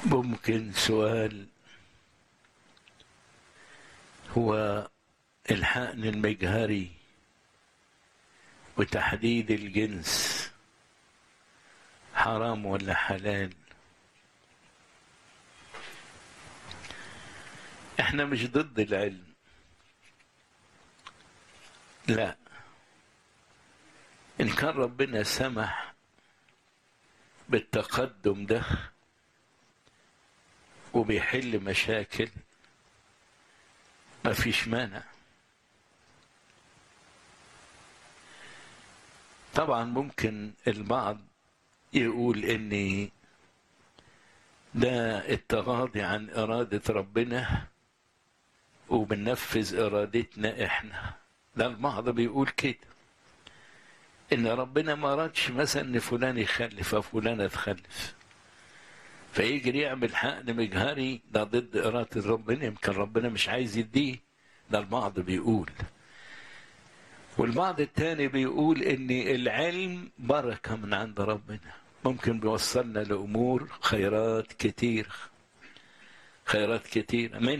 ممكن سؤال هو الحقن المجهري وتحديد الجنس حرام ولا حلال احنا مش ضد العلم لا ان كان ربنا سمح بالتقدم ده وبيحل مشاكل ما فيش مانع طبعا ممكن البعض يقول ان ده التغاضي عن إرادة ربنا وبننفذ إرادتنا إحنا ده البعض بيقول كده إن ربنا ما أرادش مثلا إن فلان يخلف أو فلانة تخلف فيجري يعمل حقن مجهري ده ضد إرادة ربنا يمكن ربنا مش عايز يديه ده البعض بيقول والبعض التاني بيقول ان العلم بركة من عند ربنا ممكن بيوصلنا لأمور خيرات كتير خيرات كتير من